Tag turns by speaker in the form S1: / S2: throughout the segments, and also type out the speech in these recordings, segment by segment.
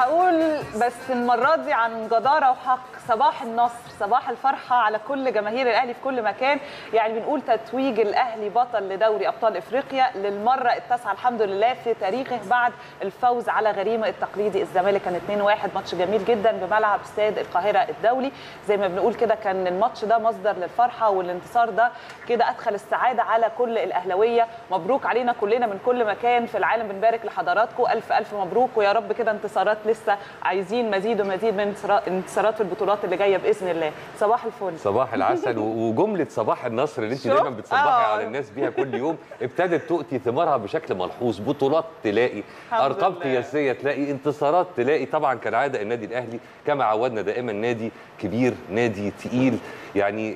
S1: هقول بس المره دي عن جداره وحق صباح النصر صباح الفرحه على كل جماهير الاهلي في كل مكان يعني بنقول تتويج الاهلي بطل لدوري ابطال افريقيا للمره التاسعه الحمد لله في تاريخه بعد الفوز على غريمه التقليدي الزمالك كان 2-1 ماتش جميل جدا بملعب استاد القاهره الدولي زي ما بنقول كده كان الماتش ده مصدر للفرحه والانتصار ده كده ادخل السعاده على كل الاهلاويه مبروك علينا كلنا من كل مكان في العالم بنبارك لحضراتكم الف الف مبروك ويا رب كده انتصارات لسه عايزين مزيد ومزيد من انتصارات في البطولات اللي جايه باذن الله صباح الفل
S2: صباح العسل و- وجمله صباح النصر اللي انت
S1: شوف؟
S2: دايما بتصبحي
S1: آه.
S2: على الناس بيها كل يوم ابتدت تؤتي ثمارها بشكل ملحوظ بطولات تلاقي
S1: الحمد
S2: ارقام
S1: لله.
S2: قياسيه تلاقي انتصارات تلاقي طبعا كالعاده النادي الاهلي كما عودنا دائما نادي كبير نادي تقيل يعني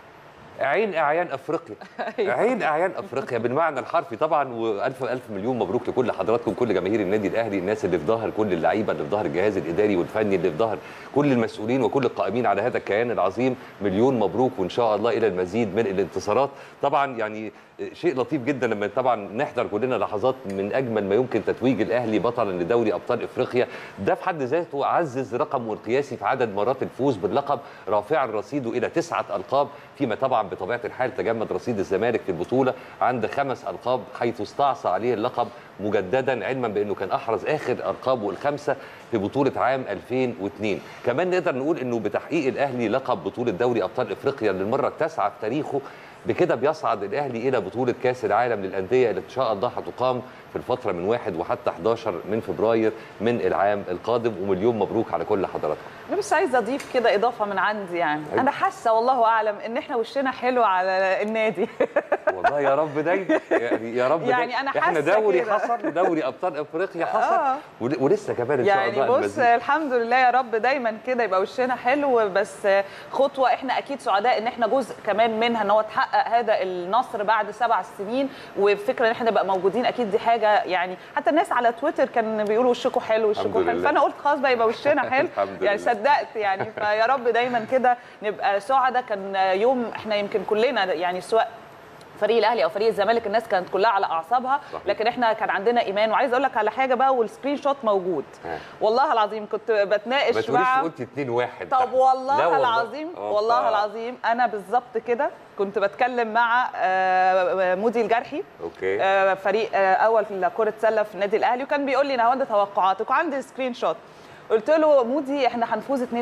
S2: عين اعيان افريقيا عين اعيان افريقيا بالمعنى الحرفي طبعا والف الف مليون مبروك لكل حضراتكم كل جماهير النادي الاهلي الناس اللي في ظهر كل اللعيبه اللي في ظهر الجهاز الاداري والفني اللي في ظهر كل المسؤولين وكل القائمين على هذا الكيان العظيم مليون مبروك وان شاء الله الى المزيد من الانتصارات طبعا يعني شيء لطيف جدا لما طبعا نحضر كلنا لحظات من اجمل ما يمكن تتويج الاهلي بطلا لدوري ابطال افريقيا ده في حد ذاته عزز رقمه القياسي في عدد مرات الفوز باللقب رافعا رصيده الى تسعه القاب فيما طبعا بطبيعه الحال تجمد رصيد الزمالك في البطوله عند خمس القاب حيث استعصى عليه اللقب مجددا علما بانه كان احرز اخر ارقامه الخمسه في بطوله عام 2002 كمان نقدر نقول انه بتحقيق الاهلي لقب بطوله دوري ابطال افريقيا للمره التاسعه في تاريخه بكده بيصعد الاهلي الى بطوله كاس العالم للانديه اللي ان شاء الله هتقام في الفتره من 1 وحتى 11 من فبراير من العام القادم ومليون مبروك على كل حضراتكم
S1: انا بس عايزه اضيف كده اضافه من عندي يعني
S2: أيوة.
S1: انا حاسه والله اعلم ان احنا وشنا حلو على النادي
S2: والله يا رب دايما يعني يا رب
S1: يعني
S2: دايما.
S1: أنا
S2: احنا
S1: حاسة
S2: دوري
S1: كده.
S2: حصل دوري ابطال افريقيا
S1: آه.
S2: حصل ول- ولسه كمان ان شاء
S1: يعني
S2: الله
S1: بص
S2: المزيد.
S1: الحمد لله يا رب دايما كده يبقى وشنا حلو بس خطوه احنا اكيد سعداء ان احنا جزء كمان منها ان هو تحقق هذا النصر بعد سبع سنين وفكره ان احنا نبقى موجودين اكيد دي حاجه يعني حتى الناس على تويتر كان بيقولوا وشكم حلو
S2: الحمد
S1: وشكم حلو
S2: لله.
S1: فانا قلت خلاص بقى يبقى وشنا حلو
S2: الحمد
S1: يعني
S2: لله.
S1: صدقت يعني فيا رب دايما كده نبقى سعداء كان يوم احنا يمكن كلنا يعني سواء فريق الاهلي او فريق الزمالك الناس كانت كلها على اعصابها
S2: صحيح.
S1: لكن احنا كان عندنا ايمان وعايز اقول لك على حاجه بقى والسكرين شوت موجود
S2: ها.
S1: والله العظيم كنت
S2: ما
S1: بتناقش
S2: تقوليش
S1: مع
S2: قلت 2 1
S1: طب والله,
S2: لا
S1: العظيم
S2: آه،
S1: والله
S2: ف-
S1: العظيم انا بالظبط كده كنت بتكلم مع آه، مودي الجرحي
S2: اوكي
S1: آه، فريق آه، اول في كره سله في النادي الاهلي وكان بيقول لي نهاوند توقعاتك وعندي سكرين شوت قلت له مودي احنا هنفوز 2-1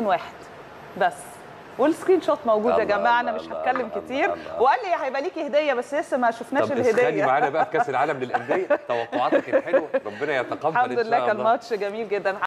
S1: بس والسكرين شوت موجود يا
S2: الله،
S1: جماعه انا
S2: الله،
S1: مش
S2: الله،
S1: هتكلم
S2: الله،
S1: كتير
S2: الله.
S1: وقال لي هيبقى ليكي هديه بس لسه ما شفناش
S2: طب اسخني
S1: الهديه
S2: معانا بقى في كاس العالم للانديه توقعاتك الحلوه ربنا يتقبل
S1: الحمد
S2: ان
S1: لله
S2: شاء
S1: كان
S2: الله
S1: ماتش جميل جدا